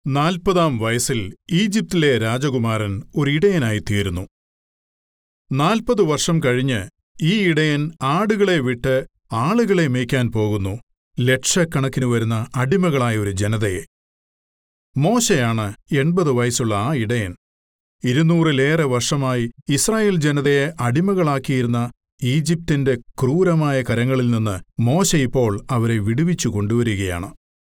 നാൽപ്പതാം വയസ്സിൽ ഈജിപ്തിലെ രാജകുമാരൻ ഒരിടയനായിത്തീരുന്നു നാൽപ്പത് വർഷം കഴിഞ്ഞ് ഈ ഇടയൻ ആടുകളെ വിട്ട് ആളുകളെ മേയ്ക്കാൻ പോകുന്നു ലക്ഷക്കണക്കിന് വരുന്ന അടിമകളായ ഒരു ജനതയെ മോശയാണ് എൺപത് വയസ്സുള്ള ആ ഇടയൻ ഇരുന്നൂറിലേറെ വർഷമായി ഇസ്രായേൽ ജനതയെ അടിമകളാക്കിയിരുന്ന ഈജിപ്തിന്റെ ക്രൂരമായ കരങ്ങളിൽ നിന്ന് മോശ ഇപ്പോൾ അവരെ വിടുവിച്ചു കൊണ്ടുവരികയാണ്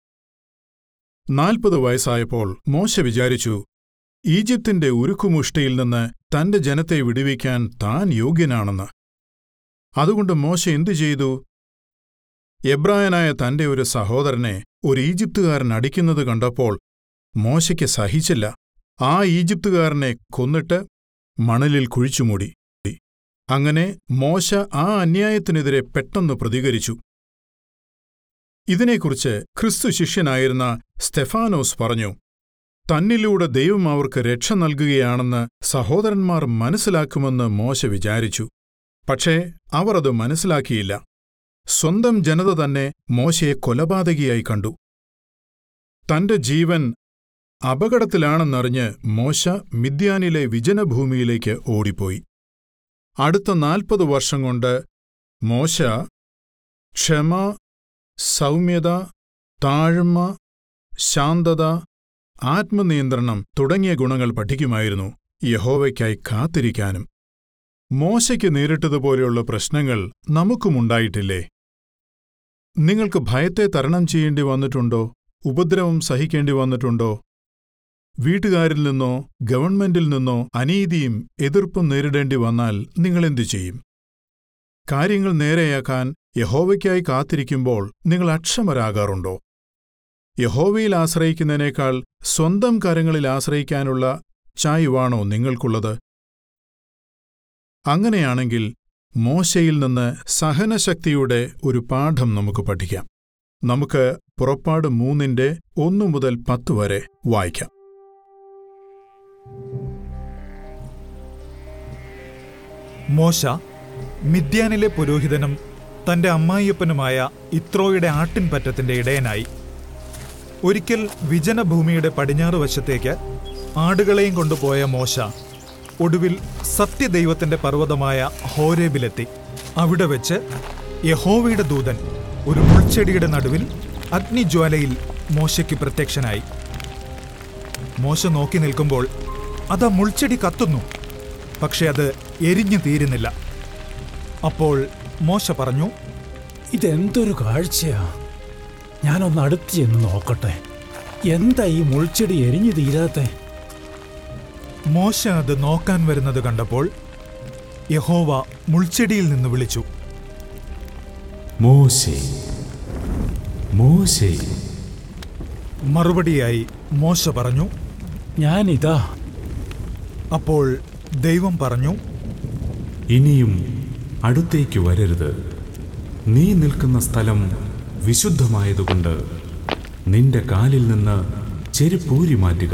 നാൽപ്പത് വയസ്സായപ്പോൾ മോശ വിചാരിച്ചു ഈജിപ്തിന്റെ ഉരുക്കുമുഷ്ടിയിൽ നിന്ന് തന്റെ ജനത്തെ വിടുവിക്കാൻ താൻ യോഗ്യനാണെന്ന് അതുകൊണ്ട് മോശ എന്തു ചെയ്തു എബ്രായനായ തന്റെ ഒരു സഹോദരനെ ഒരു ഈജിപ്തുകാരൻ അടിക്കുന്നത് കണ്ടപ്പോൾ മോശയ്ക്ക് സഹിച്ചില്ല ആ ഈജിപ്തുകാരനെ കൊന്നിട്ട് മണലിൽ കുഴിച്ചുമൂടി അങ്ങനെ മോശ ആ അന്യായത്തിനെതിരെ പെട്ടെന്ന് പ്രതികരിച്ചു ഇതിനെക്കുറിച്ച് ക്രിസ്തു ശിഷ്യനായിരുന്ന സ്റ്റെഫാനോസ് പറഞ്ഞു തന്നിലൂടെ ദൈവം അവർക്ക് രക്ഷ നൽകുകയാണെന്ന് സഹോദരന്മാർ മനസ്സിലാക്കുമെന്ന് മോശ വിചാരിച്ചു പക്ഷേ അവർ അത് മനസ്സിലാക്കിയില്ല സ്വന്തം ജനത തന്നെ മോശയെ കൊലപാതകിയായി കണ്ടു തന്റെ ജീവൻ അപകടത്തിലാണെന്നറിഞ്ഞ് മോശ മിദ്യാനിലെ വിജനഭൂമിയിലേക്ക് ഓടിപ്പോയി അടുത്ത നാൽപ്പത് വർഷം കൊണ്ട് മോശ ക്ഷമ സൗമ്യത താഴ്മ ശാന്തത ആത്മനിയന്ത്രണം തുടങ്ങിയ ഗുണങ്ങൾ പഠിക്കുമായിരുന്നു യഹോവയ്ക്കായി കാത്തിരിക്കാനും മോശയ്ക്ക് നേരിട്ടതുപോലെയുള്ള പ്രശ്നങ്ങൾ നമുക്കുമുണ്ടായിട്ടില്ലേ നിങ്ങൾക്ക് ഭയത്തെ തരണം ചെയ്യേണ്ടി വന്നിട്ടുണ്ടോ ഉപദ്രവം സഹിക്കേണ്ടി വന്നിട്ടുണ്ടോ വീട്ടുകാരിൽ നിന്നോ ഗവൺമെന്റിൽ നിന്നോ അനീതിയും എതിർപ്പും നേരിടേണ്ടി വന്നാൽ നിങ്ങളെന്തു ചെയ്യും കാര്യങ്ങൾ നേരെയാക്കാൻ യഹോവയ്ക്കായി കാത്തിരിക്കുമ്പോൾ നിങ്ങൾ അക്ഷമരാകാറുണ്ടോ യഹോവയിൽ ആശ്രയിക്കുന്നതിനേക്കാൾ സ്വന്തം കാര്യങ്ങളിൽ ആശ്രയിക്കാനുള്ള ചായ്വാണോ നിങ്ങൾക്കുള്ളത് അങ്ങനെയാണെങ്കിൽ മോശയിൽ നിന്ന് സഹനശക്തിയുടെ ഒരു പാഠം നമുക്ക് പഠിക്കാം നമുക്ക് പുറപ്പാട് മൂന്നിന്റെ ഒന്നു മുതൽ പത്ത് വരെ വായിക്കാം മോശ മിദ്യാനിലെ പുരോഹിതനും തന്റെ അമ്മായിയപ്പനുമായ ഇത്രോയുടെ ആട്ടിൻപറ്റത്തിന്റെ ഇടയനായി ഒരിക്കൽ വിജനഭൂമിയുടെ പടിഞ്ഞാറ് വശത്തേക്ക് ആടുകളെയും കൊണ്ടുപോയ മോശ ഒടുവിൽ സത്യദൈവത്തിന്റെ പർവ്വതമായ ഹോരേബിലെത്തി അവിടെ വെച്ച് യഹോവയുടെ ദൂതൻ ഒരു മുൾച്ചെടിയുടെ നടുവിൽ അഗ്നിജ്വാലയിൽ മോശയ്ക്ക് പ്രത്യക്ഷനായി മോശ നോക്കി നിൽക്കുമ്പോൾ അത് ആ മുൾച്ചെടി കത്തുന്നു പക്ഷെ അത് എരിഞ്ഞു തീരുന്നില്ല അപ്പോൾ മോശ പറഞ്ഞു ഇതെന്തൊരു കാഴ്ചയാ ഞാനൊന്ന് അടുത്ത് ചെന്ന് നോക്കട്ടെ എന്താ ഈ മുൾച്ചെടി എരിഞ്ഞു തീരാത്തെ മോശ അത് നോക്കാൻ വരുന്നത് കണ്ടപ്പോൾ യഹോവ മുൾച്ചെടിയിൽ നിന്ന് വിളിച്ചു മോശേ മോശേ മറുപടിയായി മോശ പറഞ്ഞു ഞാനിതാ അപ്പോൾ ദൈവം പറഞ്ഞു ഇനിയും അടുത്തേക്ക് വരരുത് നീ നിൽക്കുന്ന സ്ഥലം വിശുദ്ധമായതുകൊണ്ട് നിന്റെ കാലിൽ നിന്ന് ചെരുപ്പൂരി മാറ്റുക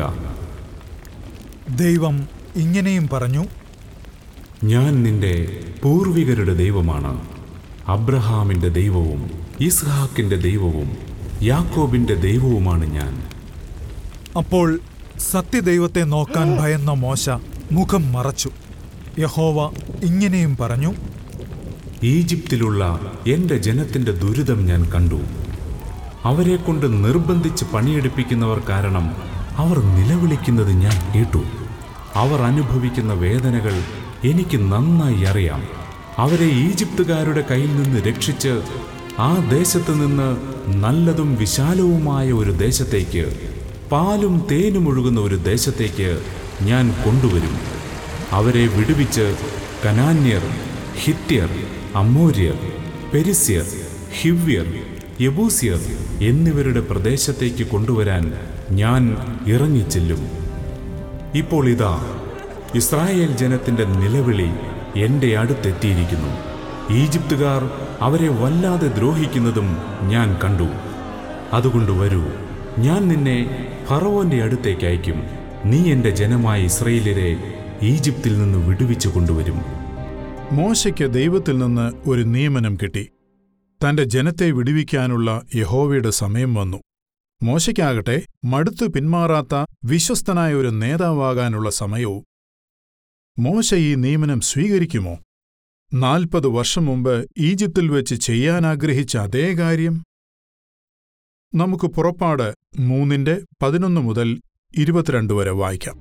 ദൈവം ഇങ്ങനെയും പറഞ്ഞു ഞാൻ നിന്റെ പൂർവികരുടെ ദൈവമാണ് അബ്രഹാമിന്റെ ദൈവവും ഇസ്ഹാക്കിന്റെ ദൈവവും യാക്കോബിന്റെ ദൈവവുമാണ് ഞാൻ അപ്പോൾ സത്യദൈവത്തെ നോക്കാൻ ഭയന്ന മോശ മുഖം മറച്ചു യഹോവ ഇങ്ങനെയും പറഞ്ഞു ഈജിപ്തിലുള്ള എന്റെ ജനത്തിന്റെ ദുരിതം ഞാൻ കണ്ടു അവരെക്കൊണ്ട് നിർബന്ധിച്ച് പണിയെടുപ്പിക്കുന്നവർ കാരണം അവർ നിലവിളിക്കുന്നത് ഞാൻ കേട്ടു അവർ അനുഭവിക്കുന്ന വേദനകൾ എനിക്ക് നന്നായി അറിയാം അവരെ ഈജിപ്തുകാരുടെ കയ്യിൽ നിന്ന് രക്ഷിച്ച് ആ ദേശത്ത് നിന്ന് നല്ലതും വിശാലവുമായ ഒരു ദേശത്തേക്ക് പാലും തേനും ഒഴുകുന്ന ഒരു ദേശത്തേക്ക് ഞാൻ കൊണ്ടുവരും അവരെ വിടുവിച്ച് കനാന്യർ ഹിത്യർ അമ്മോര്യർ പെരിസ്യർ ഹിവ്യർ യബൂസിയർ എന്നിവരുടെ പ്രദേശത്തേക്ക് കൊണ്ടുവരാൻ ഞാൻ ഇറങ്ങിച്ചെല്ലും ഇപ്പോൾ ഇതാ ഇസ്രായേൽ ജനത്തിന്റെ നിലവിളി എന്റെ അടുത്തെത്തിയിരിക്കുന്നു ഈജിപ്തുകാർ അവരെ വല്ലാതെ ദ്രോഹിക്കുന്നതും ഞാൻ കണ്ടു അതുകൊണ്ട് വരൂ ഞാൻ നിന്നെ ഫറവോന്റെ അടുത്തേക്ക് അയക്കും നീ എന്റെ ജനമായ ഇസ്രയേലിനെ ഈജിപ്തിൽ നിന്ന് വിടുവിച്ചു കൊണ്ടുവരും മോശയ്ക്ക് ദൈവത്തിൽ നിന്ന് ഒരു നിയമനം കിട്ടി തന്റെ ജനത്തെ വിടുവിക്കാനുള്ള യഹോവയുടെ സമയം വന്നു മോശയ്ക്കാകട്ടെ മടുത്തു പിന്മാറാത്ത വിശ്വസ്തനായ ഒരു നേതാവാകാനുള്ള സമയവും മോശ ഈ നിയമനം സ്വീകരിക്കുമോ നാൽപ്പത് വർഷം മുമ്പ് ഈജിപ്തിൽ വെച്ച് ചെയ്യാനാഗ്രഹിച്ച അതേ കാര്യം നമുക്ക് പുറപ്പാട് മൂന്നിന്റെ പതിനൊന്ന് മുതൽ ഇരുപത്തിരണ്ട് വരെ വായിക്കാം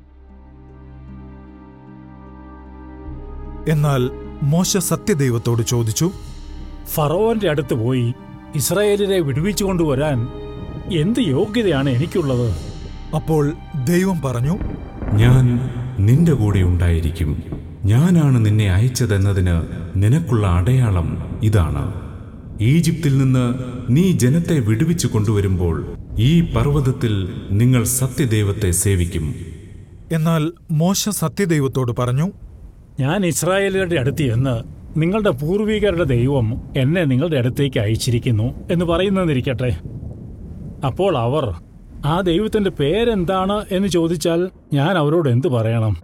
എന്നാൽ മോശ സത്യദൈവത്തോട് ചോദിച്ചു ഫറോവന്റെ അടുത്ത് പോയി ഇസ്രായേലിനെ വിടുവിച്ചു കൊണ്ടുവരാൻ എന്ത് യോഗ്യതയാണ് എനിക്കുള്ളത് അപ്പോൾ ദൈവം പറഞ്ഞു ഞാൻ നിന്റെ കൂടെ ഉണ്ടായിരിക്കും ഞാനാണ് നിന്നെ അയച്ചതെന്നതിന് നിനക്കുള്ള അടയാളം ഇതാണ് ഈജിപ്തിൽ നിന്ന് നീ ജനത്തെ വിടുവിച്ചു കൊണ്ടുവരുമ്പോൾ ഈ പർവ്വതത്തിൽ നിങ്ങൾ സത്യദൈവത്തെ സേവിക്കും എന്നാൽ മോശ സത്യദൈവത്തോട് പറഞ്ഞു ഞാൻ ഇസ്രായേലിന്റെ അടുത്ത് എന്ന് നിങ്ങളുടെ പൂർവികരുടെ ദൈവം എന്നെ നിങ്ങളുടെ അടുത്തേക്ക് അയച്ചിരിക്കുന്നു എന്ന് പറയുന്നതിരിക്കട്ടെ അപ്പോൾ അവർ ആ ദൈവത്തിന്റെ പേരെന്താണ് എന്ന് ചോദിച്ചാൽ ഞാൻ അവരോട് എന്തു പറയണം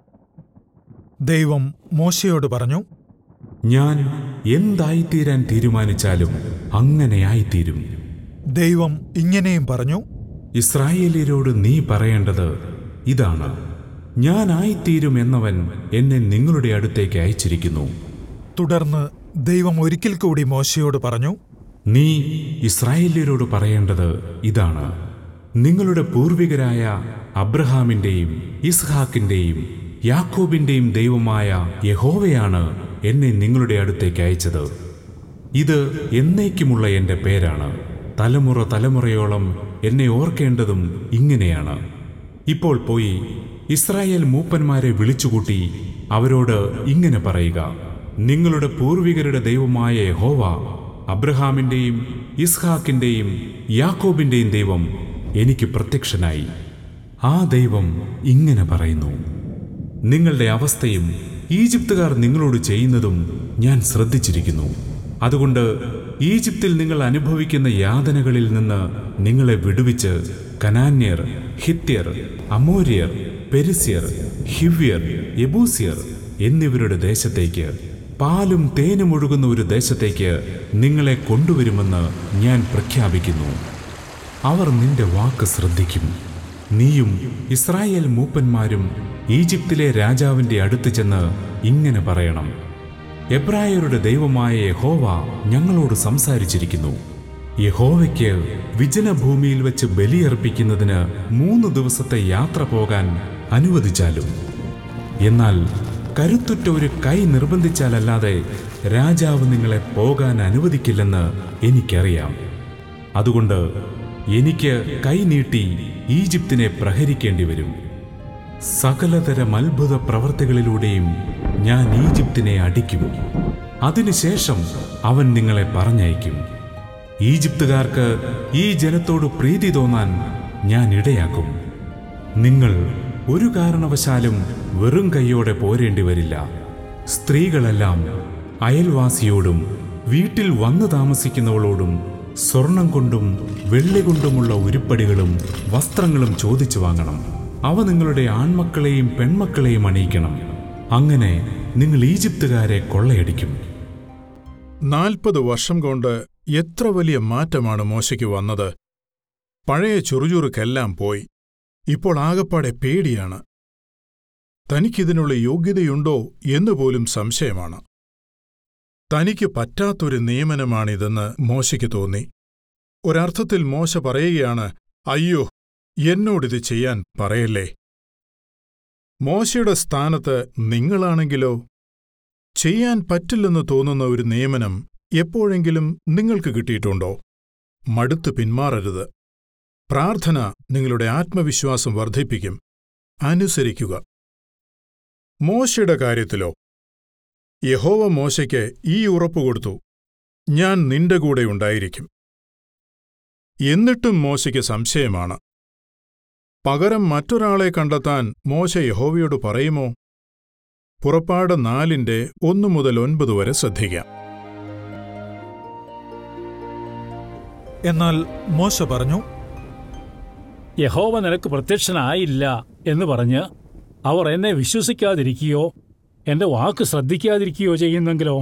ദൈവം മോശയോട് പറഞ്ഞു ഞാൻ എന്തായിത്തീരാൻ തീരുമാനിച്ചാലും അങ്ങനെയായിത്തീരും ദൈവം ഇങ്ങനെയും പറഞ്ഞു ഇസ്രായേലിയരോട് നീ പറയേണ്ടത് ഇതാണ് ഞാനായിത്തീരും എന്നവൻ എന്നെ നിങ്ങളുടെ അടുത്തേക്ക് അയച്ചിരിക്കുന്നു തുടർന്ന് ദൈവം ഒരിക്കൽ കൂടി മോശയോട് പറഞ്ഞു നീ ഇസ്രായേല്യരോട് പറയേണ്ടത് ഇതാണ് നിങ്ങളുടെ പൂർവികരായ അബ്രഹാമിന്റെയും ഇസ്ഹാക്കിന്റെയും യാക്കോബിന്റെയും ദൈവമായ യഹോവയാണ് എന്നെ നിങ്ങളുടെ അടുത്തേക്ക് അയച്ചത് ഇത് എന്നേക്കുമുള്ള എൻ്റെ പേരാണ് തലമുറ തലമുറയോളം എന്നെ ഓർക്കേണ്ടതും ഇങ്ങനെയാണ് ഇപ്പോൾ പോയി ഇസ്രായേൽ മൂപ്പന്മാരെ വിളിച്ചുകൂട്ടി അവരോട് ഇങ്ങനെ പറയുക നിങ്ങളുടെ പൂർവികരുടെ ദൈവമായ യഹോവ അബ്രഹാമിന്റെയും ഇസ്ഹാക്കിന്റെയും യാക്കോബിന്റെയും ദൈവം എനിക്ക് പ്രത്യക്ഷനായി ആ ദൈവം ഇങ്ങനെ പറയുന്നു നിങ്ങളുടെ അവസ്ഥയും ഈജിപ്തുകാർ നിങ്ങളോട് ചെയ്യുന്നതും ഞാൻ ശ്രദ്ധിച്ചിരിക്കുന്നു അതുകൊണ്ട് ഈജിപ്തിൽ നിങ്ങൾ അനുഭവിക്കുന്ന യാതനകളിൽ നിന്ന് നിങ്ങളെ വിടുവിച്ച് കനാന്യർ ഹിത്യർ അമോര്യർ പെരിസ്യർ ഹിവ്യർ യബൂസിയർ എന്നിവരുടെ ദേശത്തേക്ക് പാലും തേനും ഒഴുകുന്ന ഒരു ദേശത്തേക്ക് നിങ്ങളെ കൊണ്ടുവരുമെന്ന് ഞാൻ പ്രഖ്യാപിക്കുന്നു അവർ നിന്റെ വാക്ക് ശ്രദ്ധിക്കും നീയും ഇസ്രായേൽ മൂപ്പന്മാരും ഈജിപ്തിലെ രാജാവിന്റെ അടുത്ത് ചെന്ന് ഇങ്ങനെ പറയണം എബ്രായരുടെ ദൈവമായ യഹോവ ഞങ്ങളോട് സംസാരിച്ചിരിക്കുന്നു യഹോവയ്ക്ക് വിജനഭൂമിയിൽ വെച്ച് ബലിയർപ്പിക്കുന്നതിന് മൂന്ന് ദിവസത്തെ യാത്ര പോകാൻ അനുവദിച്ചാലും എന്നാൽ കരുത്തുറ്റ ഒരു കൈ നിർബന്ധിച്ചാലല്ലാതെ രാജാവ് നിങ്ങളെ പോകാൻ അനുവദിക്കില്ലെന്ന് എനിക്കറിയാം അതുകൊണ്ട് എനിക്ക് കൈ നീട്ടി ഈജിപ്തിനെ പ്രഹരിക്കേണ്ടി വരും സകലതരം അത്ഭുത പ്രവർത്തികളിലൂടെയും ഞാൻ ഈജിപ്തിനെ അടിക്കും അതിനുശേഷം അവൻ നിങ്ങളെ പറഞ്ഞയക്കും ഈജിപ്തുകാർക്ക് ഈ ജനത്തോട് പ്രീതി തോന്നാൻ ഞാൻ ഇടയാക്കും നിങ്ങൾ ഒരു കാരണവശാലും വെറും കൈയോടെ പോരേണ്ടി വരില്ല സ്ത്രീകളെല്ലാം അയൽവാസിയോടും വീട്ടിൽ വന്നു താമസിക്കുന്നവളോടും സ്വർണം കൊണ്ടും വെള്ളി കൊണ്ടുമുള്ള ഉരുപ്പടികളും വസ്ത്രങ്ങളും ചോദിച്ചു വാങ്ങണം അവ നിങ്ങളുടെ ആൺമക്കളെയും പെൺമക്കളെയും അണിയിക്കണം അങ്ങനെ നിങ്ങൾ ഈജിപ്തുകാരെ കൊള്ളയടിക്കും നാൽപ്പത് വർഷം കൊണ്ട് എത്ര വലിയ മാറ്റമാണ് മോശയ്ക്ക് വന്നത് പഴയ ചുറുചുറുക്കെല്ലാം പോയി ഇപ്പോൾ ആകപ്പാടെ പേടിയാണ് തനിക്കിതിനുള്ള യോഗ്യതയുണ്ടോ എന്നുപോലും സംശയമാണ് തനിക്ക് പറ്റാത്തൊരു നിയമനമാണിതെന്ന് മോശയ്ക്ക് തോന്നി ഒരർത്ഥത്തിൽ മോശ പറയുകയാണ് അയ്യോ എന്നോടിത് ചെയ്യാൻ പറയല്ലേ മോശയുടെ സ്ഥാനത്ത് നിങ്ങളാണെങ്കിലോ ചെയ്യാൻ പറ്റില്ലെന്ന് തോന്നുന്ന ഒരു നിയമനം എപ്പോഴെങ്കിലും നിങ്ങൾക്ക് കിട്ടിയിട്ടുണ്ടോ മടുത്തു പിന്മാറരുത് പ്രാർത്ഥന നിങ്ങളുടെ ആത്മവിശ്വാസം വർദ്ധിപ്പിക്കും അനുസരിക്കുക മോശയുടെ കാര്യത്തിലോ യഹോവ മോശയ്ക്ക് ഈ ഉറപ്പ് കൊടുത്തു ഞാൻ നിന്റെ കൂടെ ഉണ്ടായിരിക്കും എന്നിട്ടും മോശയ്ക്ക് സംശയമാണ് പകരം മറ്റൊരാളെ കണ്ടെത്താൻ മോശ യഹോവയോട് പറയുമോ പുറപ്പാട് നാലിന്റെ ഒന്നു മുതൽ ഒൻപത് വരെ ശ്രദ്ധിക്കാം എന്നാൽ മോശ പറഞ്ഞു യഹോവ നിനക്ക് പ്രത്യക്ഷനായില്ല എന്ന് പറഞ്ഞ് അവർ എന്നെ വിശ്വസിക്കാതിരിക്കുകയോ എന്റെ വാക്ക് ശ്രദ്ധിക്കാതിരിക്കുകയോ ചെയ്യുന്നെങ്കിലോ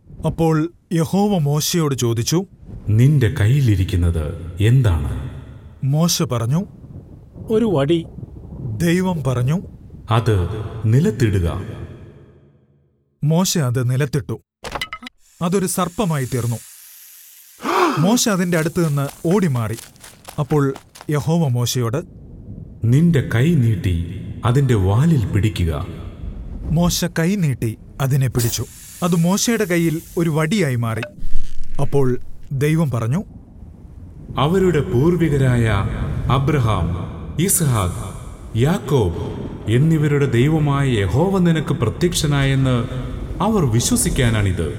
അപ്പോൾ യഹോവ മോശയോട് ചോദിച്ചു നിന്റെ കയ്യിലിരിക്കുന്നത് എന്താണ് മോശ പറഞ്ഞു ഒരു വടി ദൈവം പറഞ്ഞു അത് നിലത്തിടുക മോശ അത് നിലത്തിട്ടു അതൊരു സർപ്പമായി തീർന്നു മോശ അതിന്റെ അടുത്ത് നിന്ന് ഓടിമാറി അപ്പോൾ യഹോവ മോശയോട് നിന്റെ കൈ നീട്ടി അതിന്റെ വാലിൽ പിടിക്കുക മോശ കൈ നീട്ടി അതിനെ പിടിച്ചു അത് മോശയുടെ കയ്യിൽ ഒരു വടിയായി മാറി അപ്പോൾ ദൈവം പറഞ്ഞു അവരുടെ പൂർവികരായ അബ്രഹാം ഇസ്ഹാഖ് യാക്കോബ് എന്നിവരുടെ ദൈവമായ യഹോവ നിനക്ക് പ്രത്യക്ഷനായെന്ന് അവർ വിശ്വസിക്കാനാണിത്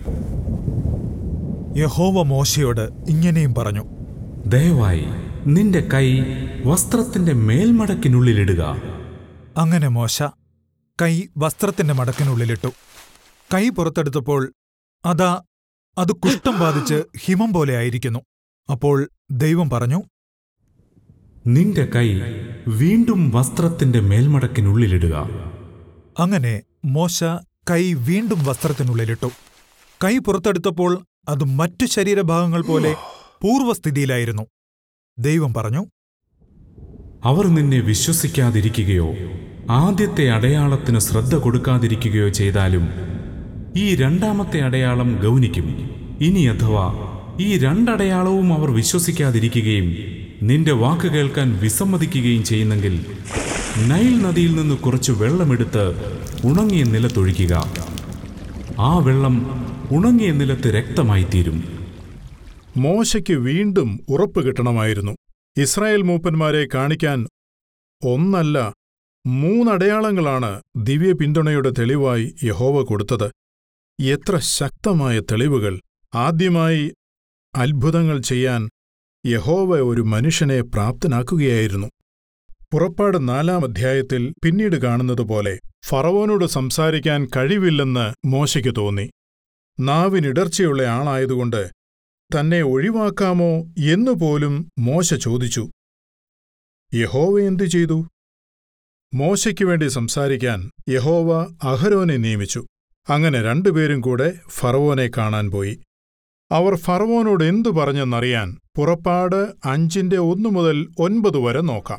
യഹോവ മോശയോട് ഇങ്ങനെയും പറഞ്ഞു ദയവായി നിന്റെ കൈ വസ്ത്രത്തിന്റെ മേൽമടക്കിനുള്ളിലിടുക അങ്ങനെ മോശ കൈ വസ്ത്രത്തിന്റെ മടക്കിനുള്ളിലിട്ടു കൈ പുറത്തെടുത്തപ്പോൾ അതാ അത് കുഷ്ഠം ബാധിച്ച് ഹിമം പോലെ ആയിരിക്കുന്നു അപ്പോൾ ദൈവം പറഞ്ഞു നിന്റെ കൈ വീണ്ടും വസ്ത്രത്തിന്റെ മേൽമടക്കിനുള്ളിലിടുക അങ്ങനെ മോശ കൈ വീണ്ടും വസ്ത്രത്തിനുള്ളിലിട്ടു കൈ പുറത്തെടുത്തപ്പോൾ അത് മറ്റു ശരീരഭാഗങ്ങൾ പോലെ പൂർവ്വസ്ഥിതിയിലായിരുന്നു ദൈവം പറഞ്ഞു അവർ നിന്നെ വിശ്വസിക്കാതിരിക്കുകയോ ആദ്യത്തെ അടയാളത്തിന് ശ്രദ്ധ കൊടുക്കാതിരിക്കുകയോ ചെയ്താലും ഈ രണ്ടാമത്തെ അടയാളം ഗൗനിക്കും ഇനി അഥവാ ഈ രണ്ടടയാളവും അവർ വിശ്വസിക്കാതിരിക്കുകയും നിന്റെ വാക്ക് കേൾക്കാൻ വിസമ്മതിക്കുകയും ചെയ്യുന്നെങ്കിൽ നൈൽ നദിയിൽ നിന്ന് കുറച്ച് വെള്ളമെടുത്ത് ഉണങ്ങിയ നിലത്തൊഴിക്കുക ആ വെള്ളം ഉണങ്ങിയ നിലത്ത് രക്തമായി തീരും മോശയ്ക്ക് വീണ്ടും ഉറപ്പ് കിട്ടണമായിരുന്നു ഇസ്രായേൽ മൂപ്പന്മാരെ കാണിക്കാൻ ഒന്നല്ല മൂന്നടയാളങ്ങളാണ് ദിവ്യ പിന്തുണയുടെ തെളിവായി യഹോവ കൊടുത്തത് എത്ര ശക്തമായ തെളിവുകൾ ആദ്യമായി അത്ഭുതങ്ങൾ ചെയ്യാൻ യഹോവ ഒരു മനുഷ്യനെ പ്രാപ്തനാക്കുകയായിരുന്നു പുറപ്പാട് നാലാം അധ്യായത്തിൽ പിന്നീട് കാണുന്നതുപോലെ ഫറവോനോട് സംസാരിക്കാൻ കഴിവില്ലെന്ന് മോശയ്ക്ക് തോന്നി നാവിനിടർച്ചയുള്ള ആളായതുകൊണ്ട് തന്നെ ഒഴിവാക്കാമോ എന്നുപോലും മോശ ചോദിച്ചു യഹോവ എന്തു ചെയ്തു മോശയ്ക്ക് വേണ്ടി സംസാരിക്കാൻ യഹോവ അഹരോനെ നിയമിച്ചു അങ്ങനെ രണ്ടുപേരും കൂടെ ഫറവോനെ കാണാൻ പോയി അവർ ഫറവോനോട് എന്തു പറഞ്ഞെന്നറിയാൻ പുറപ്പാട് അഞ്ചിന്റെ ഒന്നു മുതൽ ഒൻപത് വരെ നോക്കാം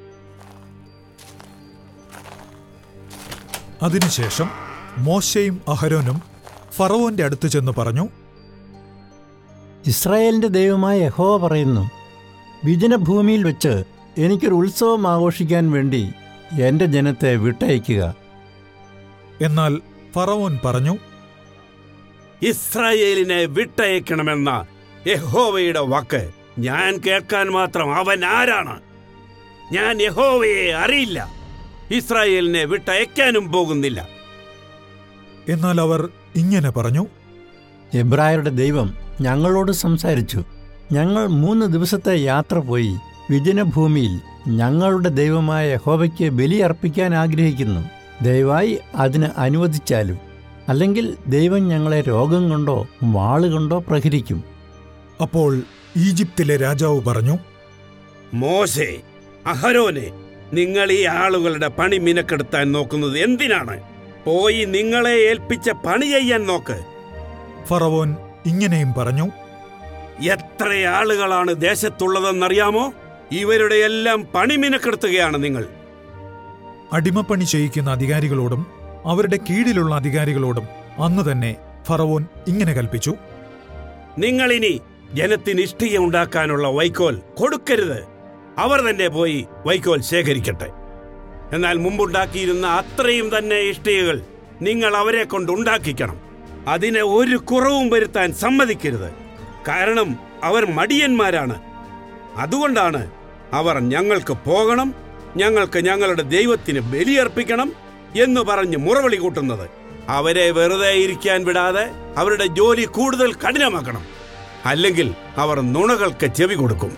അതിനുശേഷം മോശയും അഹരോനും ഫറവോന്റെ അടുത്ത് ചെന്ന് പറഞ്ഞു ഇസ്രായേലിന്റെ ദൈവമായ യഹോവ പറയുന്നു വിജനഭൂമിയിൽ വെച്ച് എനിക്കൊരു ഉത്സവം ആഘോഷിക്കാൻ വേണ്ടി എൻ്റെ ജനത്തെ വിട്ടയക്കുക എന്നാൽ ഫറവോൻ പറഞ്ഞു ഇസ്രായേലിനെ വിട്ടയക്കണമെന്ന യഹോവയുടെ വാക്ക് ഞാൻ കേൾക്കാൻ മാത്രം അവൻ ആരാണ് ഞാൻ യഹോവയെ അറിയില്ല ഇസ്രായേലിനെ വിട്ടയക്കാനും പോകുന്നില്ല എന്നാൽ അവർ ഇങ്ങനെ പറഞ്ഞു എബ്രായരുടെ ദൈവം ഞങ്ങളോട് സംസാരിച്ചു ഞങ്ങൾ മൂന്ന് ദിവസത്തെ യാത്ര പോയി വിജനഭൂമിയിൽ ഞങ്ങളുടെ ദൈവമായ യഹോവയ്ക്ക് ബലിയർപ്പിക്കാൻ ആഗ്രഹിക്കുന്നു ദയവായി അതിന് അനുവദിച്ചാലും അല്ലെങ്കിൽ ദൈവം ഞങ്ങളെ രോഗം കൊണ്ടോ വാളുകൊണ്ടോ പ്രഹരിക്കും അപ്പോൾ ഈജിപ്തിലെ രാജാവ് പറഞ്ഞു മോശെ അഹരോനെ നിങ്ങൾ ഈ ആളുകളുടെ പണി മിനക്കെടുത്താൻ നോക്കുന്നത് എന്തിനാണ് പോയി നിങ്ങളെ ഏൽപ്പിച്ച പണി ചെയ്യാൻ നോക്ക് ഫറവോൻ ഇങ്ങനെയും പറഞ്ഞു എത്ര ആളുകളാണ് ദേശത്തുള്ളതെന്നറിയാമോ ഇവരുടെ എല്ലാം പണി മിനക്കെടുത്തുകയാണ് നിങ്ങൾ അടിമപ്പണി ചെയ്യിക്കുന്ന അധികാരികളോടും അവരുടെ കീഴിലുള്ള അധികാരികളോടും അന്ന് തന്നെ ഫറവോൻ ഇങ്ങനെ കൽപ്പിച്ചു നിങ്ങളിനി ജനത്തിന് ഇഷ്ടിക ഉണ്ടാക്കാനുള്ള വൈക്കോൽ കൊടുക്കരുത് അവർ തന്നെ പോയി വൈക്കോൽ ശേഖരിക്കട്ടെ എന്നാൽ മുമ്പുണ്ടാക്കിയിരുന്ന അത്രയും തന്നെ ഇഷ്ടികകൾ നിങ്ങൾ അവരെ കൊണ്ട് ഉണ്ടാക്കിക്കണം അതിനെ ഒരു കുറവും വരുത്താൻ സമ്മതിക്കരുത് കാരണം അവർ മടിയന്മാരാണ് അതുകൊണ്ടാണ് അവർ ഞങ്ങൾക്ക് പോകണം ഞങ്ങൾക്ക് ഞങ്ങളുടെ ദൈവത്തിന് ബലിയർപ്പിക്കണം എന്ന് പറഞ്ഞ് മുറവിളി കൂട്ടുന്നത് അവരെ വെറുതെ ഇരിക്കാൻ വിടാതെ അവരുടെ ജോലി കൂടുതൽ കഠിനമാക്കണം അല്ലെങ്കിൽ അവർ നുണകൾക്ക് ചെവി കൊടുക്കും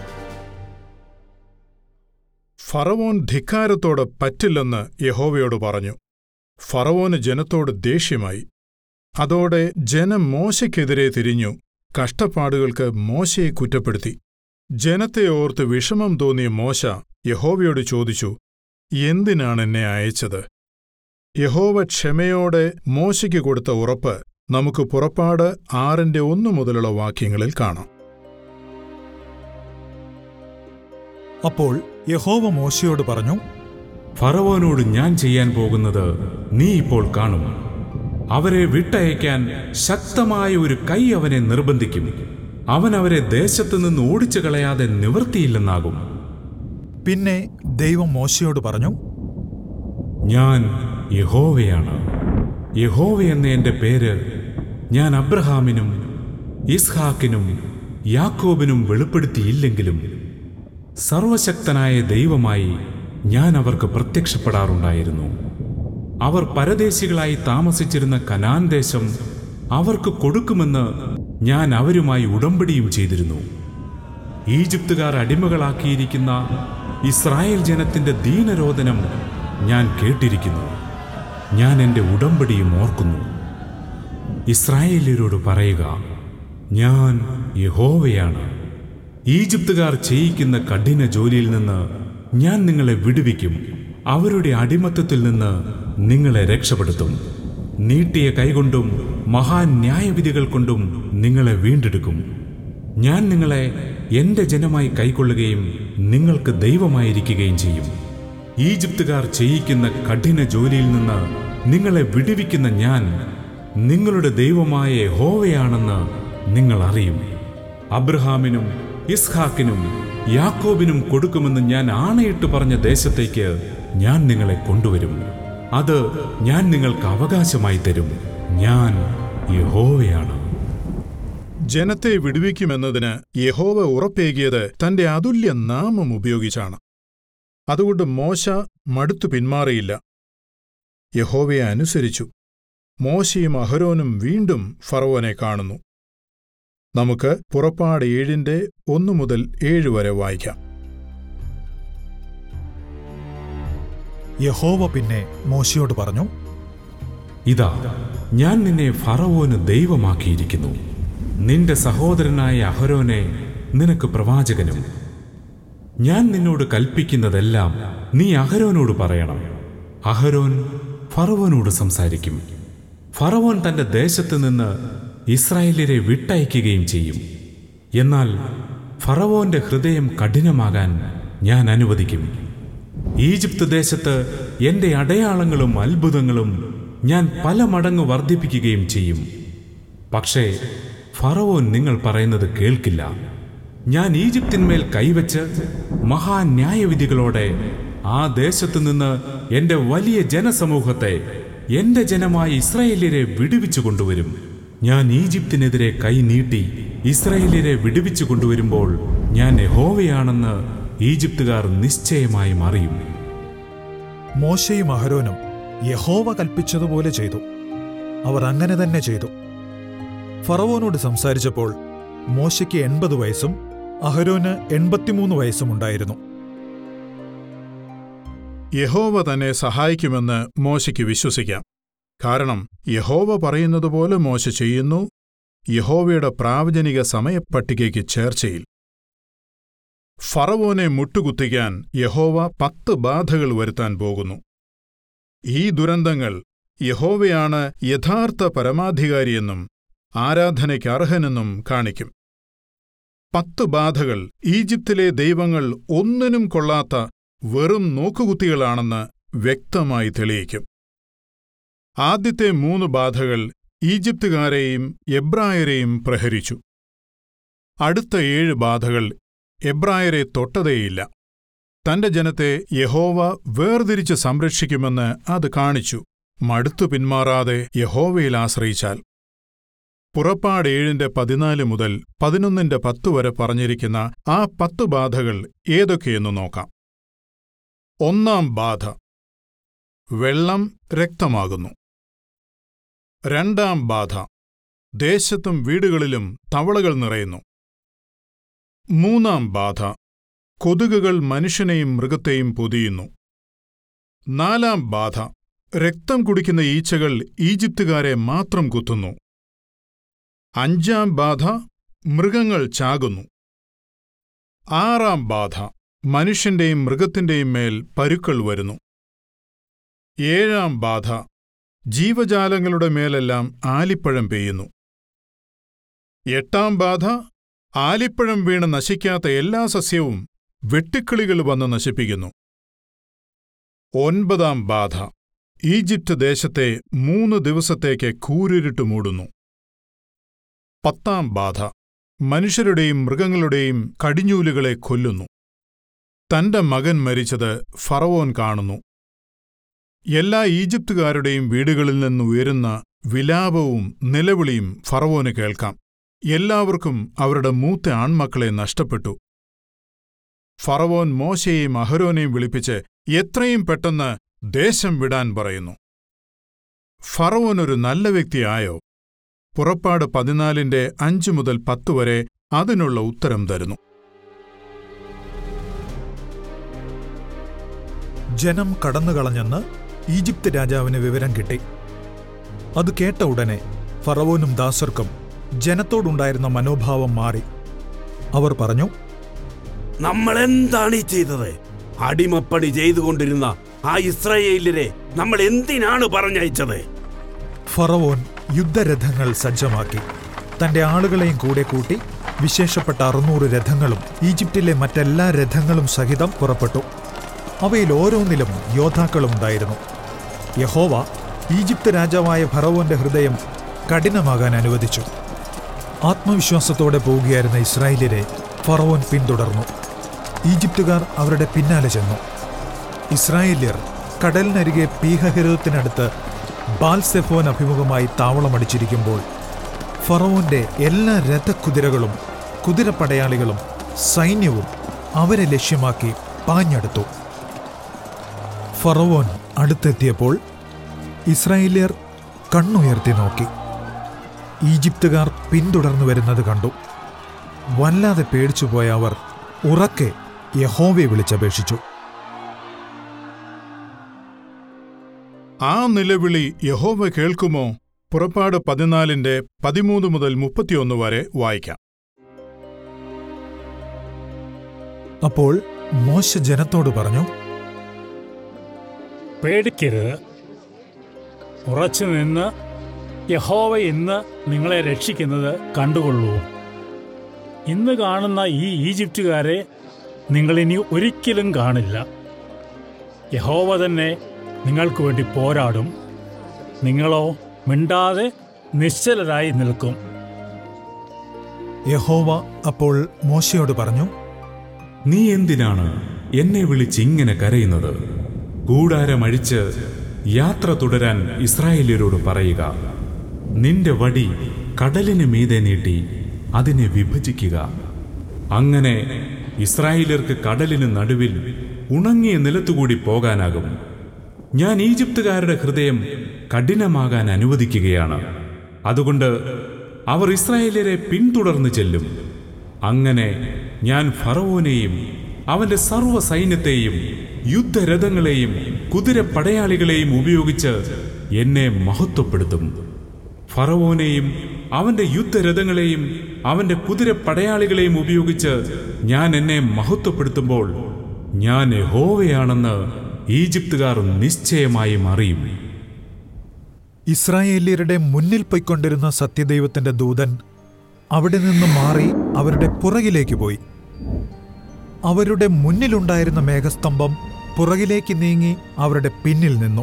ഫറവോൻ ധിക്കാരത്തോട് പറ്റില്ലെന്ന് യഹോവയോട് പറഞ്ഞു ഫറവോന് ജനത്തോട് ദേഷ്യമായി അതോടെ ജനം മോശയ്ക്കെതിരെ തിരിഞ്ഞു കഷ്ടപ്പാടുകൾക്ക് മോശയെ കുറ്റപ്പെടുത്തി ജനത്തെ ഓർത്ത് വിഷമം തോന്നിയ മോശ യഹോവയോട് ചോദിച്ചു എന്തിനാണ് എന്നെ അയച്ചത് യഹോവ ക്ഷമയോടെ മോശയ്ക്ക് കൊടുത്ത ഉറപ്പ് നമുക്ക് പുറപ്പാട് ആറിന്റെ ഒന്നു മുതലുള്ള വാക്യങ്ങളിൽ കാണാം അപ്പോൾ യഹോവ മോശയോട് പറഞ്ഞു ഫറവോനോട് ഞാൻ ചെയ്യാൻ പോകുന്നത് നീ ഇപ്പോൾ കാണും അവരെ വിട്ടയക്കാൻ ശക്തമായ ഒരു കൈ അവനെ നിർബന്ധിക്കും അവൻ അവരെ ദേശത്തു നിന്ന് ഓടിച്ചു കളയാതെ നിവൃത്തിയില്ലെന്നാകും പിന്നെ ദൈവം മോശയോട് പറഞ്ഞു ഞാൻ യഹോവയാണ് യഹോവ എന്ന എൻ്റെ പേര് ഞാൻ അബ്രഹാമിനും ഇസ്ഹാക്കിനും യാക്കോബിനും വെളിപ്പെടുത്തിയില്ലെങ്കിലും സർവശക്തനായ ദൈവമായി ഞാൻ അവർക്ക് പ്രത്യക്ഷപ്പെടാറുണ്ടായിരുന്നു അവർ പരദേശികളായി താമസിച്ചിരുന്ന കനാൻ ദേശം അവർക്ക് കൊടുക്കുമെന്ന് ഞാൻ അവരുമായി ഉടമ്പടിയും ചെയ്തിരുന്നു ഈജിപ്തുകാർ അടിമകളാക്കിയിരിക്കുന്ന ഇസ്രായേൽ ജനത്തിന്റെ ദീനരോധനം ഞാൻ കേട്ടിരിക്കുന്നു ഞാൻ എൻ്റെ ഉടമ്പടിയും ഓർക്കുന്നു ഇസ്രായേല്യരോട് പറയുക ഞാൻ യഹോവയാണ് ഈജിപ്തുകാർ ചെയ്യിക്കുന്ന കഠിന ജോലിയിൽ നിന്ന് ഞാൻ നിങ്ങളെ വിടുവിക്കും അവരുടെ അടിമത്തത്തിൽ നിന്ന് നിങ്ങളെ രക്ഷപ്പെടുത്തും നീട്ടിയ കൈകൊണ്ടും മഹാൻ ന്യായവിധികൾ കൊണ്ടും നിങ്ങളെ വീണ്ടെടുക്കും ഞാൻ നിങ്ങളെ എന്റെ ജനമായി കൈക്കൊള്ളുകയും നിങ്ങൾക്ക് ദൈവമായിരിക്കുകയും ചെയ്യും ഈജിപ്തുകാർ ചെയ്യിക്കുന്ന കഠിന ജോലിയിൽ നിന്ന് നിങ്ങളെ വിടുവിക്കുന്ന ഞാൻ നിങ്ങളുടെ ദൈവമായ യഹോവയാണെന്ന് നിങ്ങൾ അറിയും അബ്രഹാമിനും ഇസ്ഹാക്കിനും യാക്കോബിനും കൊടുക്കുമെന്ന് ഞാൻ ആണയിട്ട് പറഞ്ഞ ദേശത്തേക്ക് ഞാൻ നിങ്ങളെ കൊണ്ടുവരും അത് ഞാൻ നിങ്ങൾക്ക് അവകാശമായി തരും ഞാൻ യഹോവയാണ് ജനത്തെ വിടുവിക്കുമെന്നതിന് യഹോവ ഉറപ്പേകിയത് തന്റെ അതുല്യ നാമം ഉപയോഗിച്ചാണ് അതുകൊണ്ട് മോശ മടുത്തു പിന്മാറിയില്ല യഹോവയെ അനുസരിച്ചു മോശയും അഹരോനും വീണ്ടും ഫറവോനെ കാണുന്നു നമുക്ക് പുറപ്പാട് ഏഴിന്റെ ഒന്നു മുതൽ ഏഴ് വരെ വായിക്കാം യഹോവ പിന്നെ മോശയോട് പറഞ്ഞു ഇതാ ഞാൻ നിന്നെ ഫറവോന് ദൈവമാക്കിയിരിക്കുന്നു നിന്റെ സഹോദരനായ അഹരോനെ നിനക്ക് പ്രവാചകനും ഞാൻ നിന്നോട് കൽപ്പിക്കുന്നതെല്ലാം നീ അഹരോനോട് പറയണം അഹരോൻ ഫറവോനോട് സംസാരിക്കും ഫറവോൻ തന്റെ ദേശത്ത് നിന്ന് ഇസ്രായേലിനെ വിട്ടയക്കുകയും ചെയ്യും എന്നാൽ ഫറവോന്റെ ഹൃദയം കഠിനമാകാൻ ഞാൻ അനുവദിക്കും ഈജിപ്ത് ദേശത്ത് എന്റെ അടയാളങ്ങളും അത്ഭുതങ്ങളും ഞാൻ പല മടങ്ങ് വർദ്ധിപ്പിക്കുകയും ചെയ്യും പക്ഷേ ഫറവോൻ നിങ്ങൾ പറയുന്നത് കേൾക്കില്ല ഞാൻ ഈജിപ്തിന്മേൽ കൈവച്ച് മഹാന്യായവിധികളോടെ ആ ദേശത്തു നിന്ന് എന്റെ വലിയ ജനസമൂഹത്തെ എന്റെ ജനമായ ഇസ്രായേലിനെ വിടുവിച്ചു കൊണ്ടുവരും ഞാൻ ഈജിപ്തിനെതിരെ കൈ നീട്ടി ഇസ്രായേലിനെ വിടുവിച്ചു കൊണ്ടുവരുമ്പോൾ ഞാൻ യഹോവയാണെന്ന് ഈജിപ്തുകാർ നിശ്ചയമായും അറിയും മോശയും അഹരോനും യഹോവ കൽപ്പിച്ചതുപോലെ ചെയ്തു അവർ അങ്ങനെ തന്നെ ചെയ്തു ഫറവോനോട് സംസാരിച്ചപ്പോൾ മോശയ്ക്ക് എൺപത് വയസ്സും അഹരോന് എൺപത്തിമൂന്ന് വയസ്സും ഉണ്ടായിരുന്നു യഹോവ തന്നെ സഹായിക്കുമെന്ന് മോശയ്ക്ക് വിശ്വസിക്കാം കാരണം യഹോവ പറയുന്നതുപോലെ മോശ ചെയ്യുന്നു യഹോവയുടെ പ്രാവചനിക സമയപ്പട്ടികയ്ക്ക് ചേർച്ചയിൽ ഫറവോനെ മുട്ടുകുത്തിക്കാൻ യഹോവ പത്ത് ബാധകൾ വരുത്താൻ പോകുന്നു ഈ ദുരന്തങ്ങൾ യഹോവയാണ് യഥാർത്ഥ പരമാധികാരിയെന്നും ആരാധനയ്ക്ക് അർഹനെന്നും കാണിക്കും പത്ത് ബാധകൾ ഈജിപ്തിലെ ദൈവങ്ങൾ ഒന്നിനും കൊള്ളാത്ത വെറും നോക്കുകുത്തികളാണെന്ന് വ്യക്തമായി തെളിയിക്കും ആദ്യത്തെ മൂന്ന് ബാധകൾ ഈജിപ്തുകാരെയും എബ്രായരെയും പ്രഹരിച്ചു അടുത്ത ഏഴ് ബാധകൾ എബ്രായരെ തൊട്ടതേയില്ല തന്റെ ജനത്തെ യഹോവ വേർതിരിച്ച് സംരക്ഷിക്കുമെന്ന് അത് കാണിച്ചു മടുത്തു പിന്മാറാതെ യഹോവയിൽ ആശ്രയിച്ചാൽ പുറപ്പാട് ഏഴിന്റെ പതിനാല് മുതൽ പതിനൊന്നിന്റെ പത്ത് വരെ പറഞ്ഞിരിക്കുന്ന ആ പത്ത് ബാധകൾ ഏതൊക്കെയെന്ന് നോക്കാം ഒന്നാം ബാധ വെള്ളം രക്തമാകുന്നു രണ്ടാം ബാധ ദേശത്തും വീടുകളിലും തവളകൾ നിറയുന്നു മൂന്നാം ബാധ കൊതുകുകൾ മനുഷ്യനെയും മൃഗത്തെയും പൊതിയുന്നു നാലാം ബാധ രക്തം കുടിക്കുന്ന ഈച്ചകൾ ഈജിപ്തുകാരെ മാത്രം കുത്തുന്നു അഞ്ചാം ബാധ മൃഗങ്ങൾ ചാകുന്നു ആറാം ബാധ മനുഷ്യന്റെയും മൃഗത്തിന്റെയും മേൽ പരുക്കൾ വരുന്നു ഏഴാം ബാധ ജീവജാലങ്ങളുടെ മേലെല്ലാം ആലിപ്പഴം പെയ്യുന്നു എട്ടാം ബാധ ആലിപ്പഴം വീണ് നശിക്കാത്ത എല്ലാ സസ്യവും വെട്ടുക്കിളികൾ വന്ന് നശിപ്പിക്കുന്നു ഒൻപതാം ബാധ ഈജിപ്ത് ദേശത്തെ മൂന്ന് ദിവസത്തേക്ക് കൂരിരുട്ട് മൂടുന്നു പത്താം ബാധ മനുഷ്യരുടെയും മൃഗങ്ങളുടെയും കടിഞ്ഞൂലുകളെ കൊല്ലുന്നു തന്റെ മകൻ മരിച്ചത് ഫറവോൻ കാണുന്നു എല്ലാ ഈജിപ്തുകാരുടെയും വീടുകളിൽ നിന്നുയരുന്ന വിലാപവും നിലവിളിയും ഫറവോന് കേൾക്കാം എല്ലാവർക്കും അവരുടെ മൂത്ത ആൺമക്കളെ നഷ്ടപ്പെട്ടു ഫറവോൻ മോശയെയും അഹരോനെയും വിളിപ്പിച്ച് എത്രയും പെട്ടെന്ന് ദേശം വിടാൻ പറയുന്നു ഫറവോൻ ഒരു നല്ല വ്യക്തിയായോ പുറപ്പാട് പതിനാലിന്റെ അഞ്ചു മുതൽ പത്ത് വരെ അതിനുള്ള ഉത്തരം തരുന്നു ജനം കടന്നുകളഞ്ഞെന്ന് ഈജിപ്ത് രാജാവിന് വിവരം കിട്ടി അത് കേട്ട ഉടനെ ഫറവോനും ദാസർക്കും ജനത്തോടുണ്ടായിരുന്ന മനോഭാവം മാറി അവർ പറഞ്ഞു നമ്മൾ എന്താണ് ഈ ചെയ്തത് അടിമപ്പണി ചെയ്തുകൊണ്ടിരുന്ന ആ ഇസ്രായേലിനെ നമ്മൾ എന്തിനാണ് പറഞ്ഞയച്ചത് ഫറവോൻ യുദ്ധരഥങ്ങൾ സജ്ജമാക്കി തന്റെ ആളുകളെയും കൂടെ കൂട്ടി വിശേഷപ്പെട്ട അറുന്നൂറ് രഥങ്ങളും ഈജിപ്തിലെ മറ്റെല്ലാ രഥങ്ങളും സഹിതം പുറപ്പെട്ടു അവയിൽ ഓരോന്നിലും യോദ്ധാക്കളും ഉണ്ടായിരുന്നു യഹോവ ഈജിപ്ത് രാജാവായ ഫറവോന്റെ ഹൃദയം കഠിനമാകാൻ അനുവദിച്ചു ആത്മവിശ്വാസത്തോടെ പോവുകയായിരുന്ന ഇസ്രായേലിനെ ഫറവോൻ പിന്തുടർന്നു ഈജിപ്തുകാർ അവരുടെ പിന്നാലെ ചെന്നു ഇസ്രായേല്യർ കടലിനരികെ പീഹഹിരത്തിനടുത്ത് ബാൽസെഫോൻ അഭിമുഖമായി താവളമടിച്ചിരിക്കുമ്പോൾ ഫറവോന്റെ എല്ലാ രഥക്കുതിരകളും കുതിരപ്പടയാളികളും സൈന്യവും അവരെ ലക്ഷ്യമാക്കി പാഞ്ഞെടുത്തു ഫറവോൻ അടുത്തെത്തിയപ്പോൾ ഇസ്രായേല്യർ കണ്ണുയർത്തി നോക്കി ഈജിപ്തുകാർ പിന്തുടർന്നു വരുന്നത് കണ്ടു വല്ലാതെ പേടിച്ചുപോയ അവർ ഉറക്കെ യഹോവയെ വിളിച്ചപേക്ഷിച്ചു ആ നിലവിളി യഹോവ കേൾക്കുമോ പുറപ്പാട് പതിനാലിന്റെ പതിമൂന്ന് മുതൽ മുപ്പത്തിയൊന്ന് വരെ വായിക്കാം അപ്പോൾ മോശ ജനത്തോട് പറഞ്ഞു പേടിക്കരുത് ഉറച്ചു നിന്ന് യഹോവ ഇന്ന് നിങ്ങളെ രക്ഷിക്കുന്നത് കണ്ടുകൊള്ളൂ ഇന്ന് കാണുന്ന ഈ ഈജിപ്തുകാരെ നിങ്ങളിനി ഒരിക്കലും കാണില്ല യഹോവ തന്നെ നിങ്ങൾക്ക് വേണ്ടി പോരാടും നിങ്ങളോ മിണ്ടാതെ നിശ്ചലരായി നിൽക്കും യഹോവ അപ്പോൾ മോശയോട് പറഞ്ഞു നീ എന്തിനാണ് എന്നെ വിളിച്ച് ഇങ്ങനെ കരയുന്നത് കൂടാരമഴിച്ച് യാത്ര തുടരാൻ ഇസ്രായേല്യരോട് പറയുക നിന്റെ വടി കടലിന് മീതെ നീട്ടി അതിനെ വിഭജിക്കുക അങ്ങനെ ഇസ്രായേല്യർക്ക് കടലിന് നടുവിൽ ഉണങ്ങിയ നിലത്തുകൂടി പോകാനാകും ഞാൻ ഈജിപ്തുകാരുടെ ഹൃദയം കഠിനമാകാൻ അനുവദിക്കുകയാണ് അതുകൊണ്ട് അവർ ഇസ്രായേല്യരെ പിന്തുടർന്ന് ചെല്ലും അങ്ങനെ ഞാൻ ഫറവോനെയും അവന്റെ സർവ്വ സൈന്യത്തെയും യുദ്ധരഥങ്ങളെയും കുതിരപ്പടയാളികളെയും ഉപയോഗിച്ച് എന്നെ മഹത്വപ്പെടുത്തും ഫറവോനെയും അവന്റെ യുദ്ധരഥങ്ങളെയും അവന്റെ കുതിരപ്പടയാളികളെയും ഉപയോഗിച്ച് ഞാൻ എന്നെ മഹത്വപ്പെടുത്തുമ്പോൾ ഞാൻ യഹോവയാണെന്ന് ഈജിപ്തുകാർ നിശ്ചയമായും അറിയും ഇസ്രായേല്യരുടെ മുന്നിൽ പൊയ്ക്കൊണ്ടിരുന്ന സത്യദൈവത്തിന്റെ ദൂതൻ അവിടെ നിന്ന് മാറി അവരുടെ പുറകിലേക്ക് പോയി അവരുടെ മുന്നിലുണ്ടായിരുന്ന മേഘസ്തംഭം പുറകിലേക്ക് നീങ്ങി അവരുടെ പിന്നിൽ നിന്നു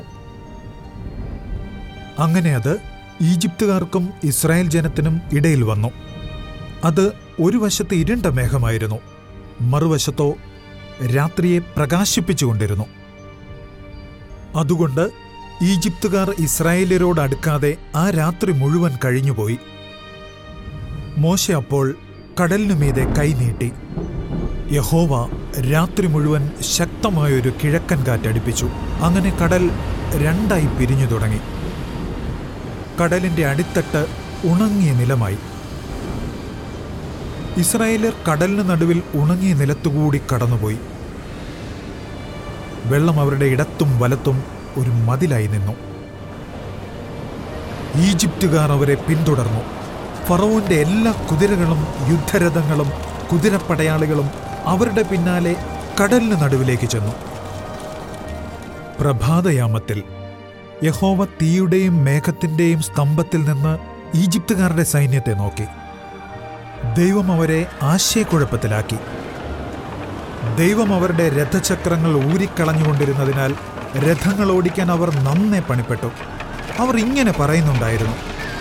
അങ്ങനെ അത് ഈജിപ്തുകാർക്കും ഇസ്രായേൽ ജനത്തിനും ഇടയിൽ വന്നു അത് ഒരു വശത്ത് ഇരുണ്ട മേഘമായിരുന്നു മറുവശത്തോ രാത്രിയെ പ്രകാശിപ്പിച്ചുകൊണ്ടിരുന്നു അതുകൊണ്ട് ഈജിപ്തുകാർ ഇസ്രായേലിയരോട് അടുക്കാതെ ആ രാത്രി മുഴുവൻ കഴിഞ്ഞുപോയി മോശ അപ്പോൾ കടലിനു മീതെ കൈനീട്ടി യഹോവ രാത്രി മുഴുവൻ ശക്തമായൊരു കിഴക്കൻ കാറ്റടിപ്പിച്ചു അങ്ങനെ കടൽ രണ്ടായി പിരിഞ്ഞു തുടങ്ങി കടലിന്റെ അടിത്തട്ട് ഉണങ്ങിയ നിലമായി ഇസ്രായേലർ കടലിന് നടുവിൽ ഉണങ്ങിയ നിലത്തുകൂടി കടന്നുപോയി വെള്ളം അവരുടെ ഇടത്തും വലത്തും ഒരു മതിലായി നിന്നു ഈജിപ്തുകാർ അവരെ പിന്തുടർന്നു ഫറവോന്റെ എല്ലാ കുതിരകളും യുദ്ധരഥങ്ങളും കുതിരപ്പടയാളികളും അവരുടെ പിന്നാലെ കടലിന് നടുവിലേക്ക് ചെന്നു പ്രഭാതയാമത്തിൽ യഹോവ തീയുടെയും മേഘത്തിന്റെയും സ്തംഭത്തിൽ നിന്ന് ഈജിപ്തുകാരുടെ സൈന്യത്തെ നോക്കി ദൈവം അവരെ ആശയക്കുഴപ്പത്തിലാക്കി ദൈവം അവരുടെ രഥചക്രങ്ങൾ ഊരിക്കളഞ്ഞുകൊണ്ടിരുന്നതിനാൽ രഥങ്ങൾ ഓടിക്കാൻ അവർ നന്നെ പണിപ്പെട്ടു അവർ ഇങ്ങനെ പറയുന്നുണ്ടായിരുന്നു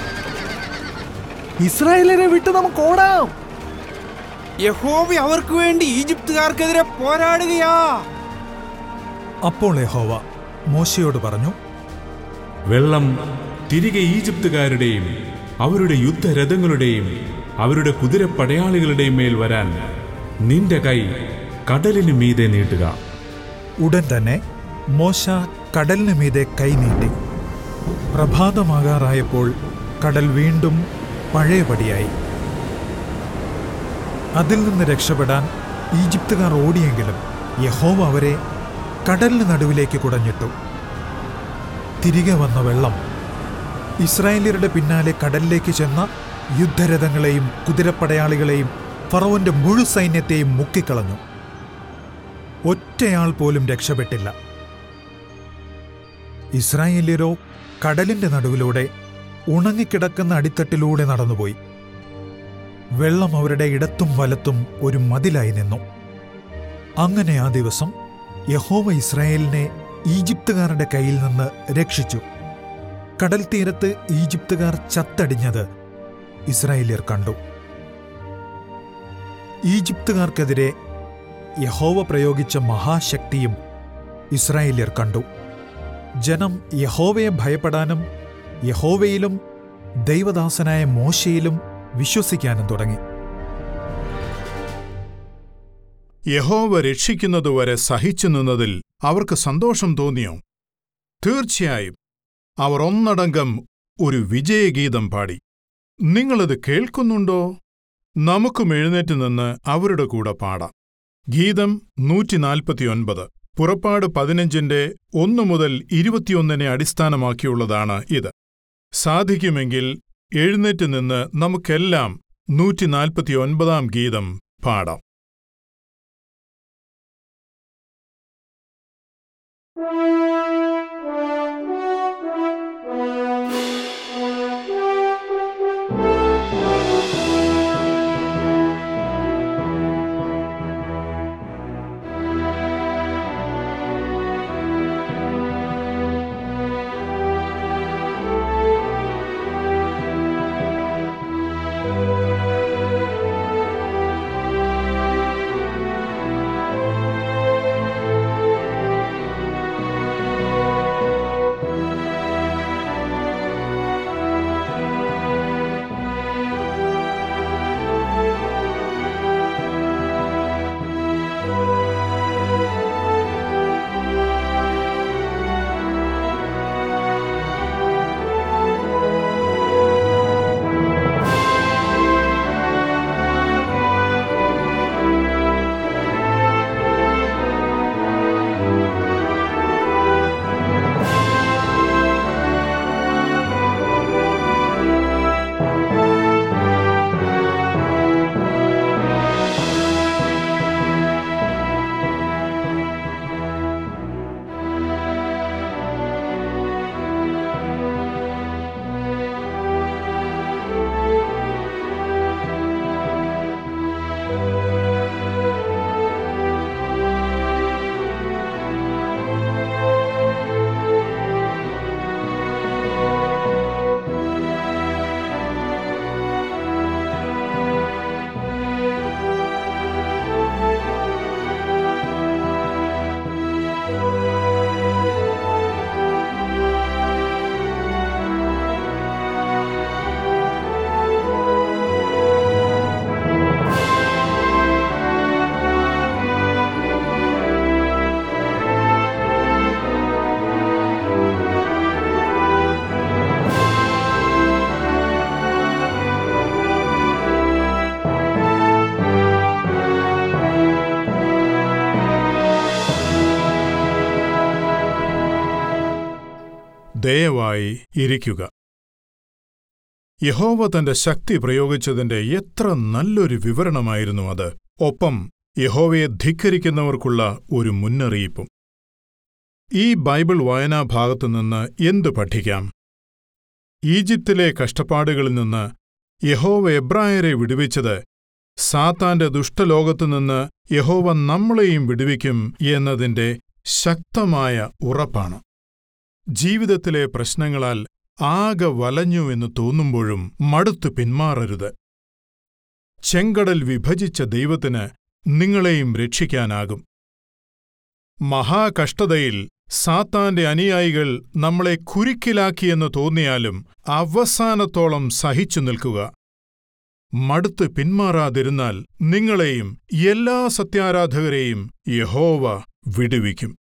ഇസ്രായേലരെ വിട്ട് നമുക്ക് ഓടാം യഹോവ അവർക്ക് വേണ്ടി ഈജിപ്തുകാർക്കെതിരെ പോരാടുകയാ അപ്പോൾ യഹോവ മോശയോട് പറഞ്ഞു വെള്ളം തിരികെ ഈജിപ്തുകാരുടെയും അവരുടെ യുദ്ധരഥങ്ങളുടെയും അവരുടെ കുതിരപ്പടയാളികളുടെയും മേൽ വരാൻ നിന്റെ കൈ കടലിന് മീതെ നീട്ടുക ഉടൻ തന്നെ മോശ കടലിന് മീതെ കൈനീട്ടി പ്രഭാതമാകാറായപ്പോൾ കടൽ വീണ്ടും പഴയപടിയായി അതിൽ നിന്ന് രക്ഷപ്പെടാൻ ഈജിപ്തുകാർ ഓടിയെങ്കിലും യഹോവ അവരെ കടലിന് നടുവിലേക്ക് കുടഞ്ഞിട്ടു തിരികെ വന്ന വെള്ളം ഇസ്രായേലിയരുടെ പിന്നാലെ കടലിലേക്ക് ചെന്ന യുദ്ധരഥങ്ങളെയും കുതിരപ്പടയാളികളെയും ഫറവന്റെ മുഴു സൈന്യത്തെയും മുക്കിക്കളഞ്ഞു ഒറ്റയാൾ പോലും രക്ഷപ്പെട്ടില്ല ഇസ്രായേല്യരോ കടലിന്റെ നടുവിലൂടെ ഉണങ്ങിക്കിടക്കുന്ന അടിത്തട്ടിലൂടെ നടന്നുപോയി വെള്ളം അവരുടെ ഇടത്തും വലത്തും ഒരു മതിലായി നിന്നു അങ്ങനെ ആ ദിവസം യഹോവ ഇസ്രായേലിനെ ഈജിപ്തുകാരുടെ കയ്യിൽ നിന്ന് രക്ഷിച്ചു കടൽ തീരത്ത് ഈജിപ്തുകാർ ചത്തടിഞ്ഞത് ഇസ്രായേല്യർ കണ്ടു ഈജിപ്തുകാർക്കെതിരെ യഹോവ പ്രയോഗിച്ച മഹാശക്തിയും ഇസ്രായേല്യർ കണ്ടു ജനം യഹോവയെ ഭയപ്പെടാനും യഹോവയിലും ദൈവദാസനായ മോശയിലും വിശ്വസിക്കാനും തുടങ്ങി യഹോവ രക്ഷിക്കുന്നതുവരെ സഹിച്ചു നിന്നതിൽ അവർക്ക് സന്തോഷം തോന്നിയോ തീർച്ചയായും അവർ ഒന്നടങ്കം ഒരു വിജയഗീതം പാടി നിങ്ങളത് കേൾക്കുന്നുണ്ടോ നമുക്കും എഴുന്നേറ്റ് നിന്ന് അവരുടെ കൂടെ പാടാം ഗീതം നൂറ്റിനാൽപ്പത്തിയൊൻപത് പുറപ്പാട് പതിനഞ്ചിന്റെ ഒന്നു മുതൽ ഇരുപത്തിയൊന്നിനെ അടിസ്ഥാനമാക്കിയുള്ളതാണ് ഇത് സാധിക്കുമെങ്കിൽ എഴുന്നേറ്റ് നിന്ന് നമുക്കെല്ലാം നൂറ്റിനാൽപ്പത്തിയൊൻപതാം ഗീതം പാടാം ദയവായി ഇരിക്കുക യഹോവ തന്റെ ശക്തി പ്രയോഗിച്ചതിന്റെ എത്ര നല്ലൊരു വിവരണമായിരുന്നു അത് ഒപ്പം യഹോവയെ ധിക്കരിക്കുന്നവർക്കുള്ള ഒരു മുന്നറിയിപ്പും ഈ ബൈബിൾ വായനാഭാഗത്തുനിന്ന് എന്തു പഠിക്കാം ഈജിപ്തിലെ കഷ്ടപ്പാടുകളിൽ നിന്ന് യഹോവ എബ്രായരെ വിടുവിച്ചത് സാത്താന്റെ ദുഷ്ടലോകത്തുനിന്ന് യഹോവ നമ്മളെയും വിടുവിക്കും എന്നതിന്റെ ശക്തമായ ഉറപ്പാണ് ജീവിതത്തിലെ പ്രശ്നങ്ങളാൽ ആകെ വലഞ്ഞു എന്ന് തോന്നുമ്പോഴും മടുത്തു പിന്മാറരുത് ചെങ്കടൽ വിഭജിച്ച ദൈവത്തിന് നിങ്ങളെയും രക്ഷിക്കാനാകും മഹാകഷ്ടതയിൽ സാത്താന്റെ അനുയായികൾ നമ്മളെ കുരുക്കിലാക്കിയെന്ന് തോന്നിയാലും അവസാനത്തോളം സഹിച്ചു നിൽക്കുക മടുത്ത് പിന്മാറാതിരുന്നാൽ നിങ്ങളെയും എല്ലാ സത്യാരാധകരെയും യഹോവ വിടുവിക്കും